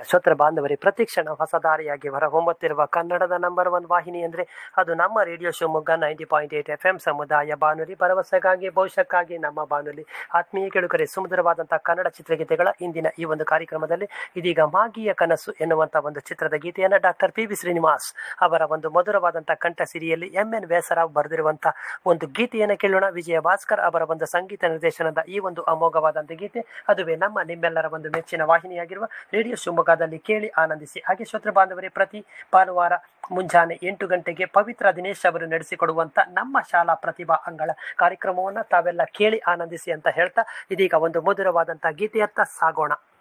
ಶ್ರೋತ್ರ ಬಾಂಧವರೇ ಪ್ರತಿಕ್ಷಣ ಹೊಸ ದಾರಿಯಾಗಿ ಹೊರಹೊಮ್ಮುತ್ತಿರುವ ಕನ್ನಡದ ನಂಬರ್ ಒನ್ ವಾಹಿನಿ ಅಂದರೆ ಅದು ನಮ್ಮ radio Shivamogga ninety point eight F M ಸಮುದಾಯ ಬಾನುಲಿ ಭರವಸೆಗಾಗಿ ಭವಿಷ್ಯಕ್ಕಾಗಿ ನಮ್ಮ ಬಾನುಲಿ ಆತ್ಮೀಯ ಕೆಳುಕರೆ ಸುಮಧುರವಾದಂತಹ ಕನ್ನಡ ಚಿತ್ರಗೀತೆಗಳ ಇಂದಿನ ಈ ಒಂದು ಕಾರ್ಯಕ್ರಮದಲ್ಲಿ ಇದೀಗ ಮಾಗಿಯ ಕನಸು ಎನ್ನುವಂಥ ಒಂದು ಚಿತ್ರದ ಗೀತೆಯನ್ನು ಡಾಕ್ಟರ್ ಪಿ ವಿ ಶ್ರೀನಿವಾಸ್ ಅವರ ಒಂದು ಮಧುರವಾದಂತಹ ಕಂಠ ಸಿರಿಯಲ್ಲಿ ಎಂ ಎನ್ ವ್ಯಾಸರಾವ್ ಬರೆದಿರುವಂತಹ ಒಂದು ಗೀತೆಯನ್ನು ಕೇಳೋಣ ವಿಜಯ ಭಾಸ್ಕರ್ ಅವರ ಒಂದು ಸಂಗೀತ ನಿರ್ದೇಶನದ ಈ ಒಂದು ಅಮೋಘವಾದಂಥ ಗೀತೆ ಅದುವೇ ನಮ್ಮ ನಿಮ್ಮೆಲ್ಲರ ಒಂದು ಮೆಚ್ಚಿನ ವಾಹಿನಿಯಾಗಿರುವ ರೇಡಿಯೋ ಶಿವಮೊಗ್ಗದಲ್ಲಿ ಕೇಳಿ ಆನಂದಿಸಿ ಹಾಗೆ ಶ್ರೋತೃ ಬಾಂಧವರೇ ಪ್ರತಿ ಭಾನುವಾರ ಮುಂಜಾನೆ ಎಂಟು ಗಂಟೆಗೆ ಪವಿತ್ರ ದಿನೇಶ್ ಅವರು ನಡೆಸಿಕೊಡುವಂತ ನಮ್ಮ ಶಾಲಾ ಪ್ರತಿಭಾ ಅಂಗಳ ಕಾರ್ಯಕ್ರಮವನ್ನು ತಾವೆಲ್ಲ ಕೇಳಿ ಆನಂದಿಸಿ ಅಂತ ಹೇಳ್ತಾ ಇದೀಗ ಒಂದು ಮಧುರವಾದಂತಹ ಗೀತೆಯತ್ತ ಸಾಗೋಣ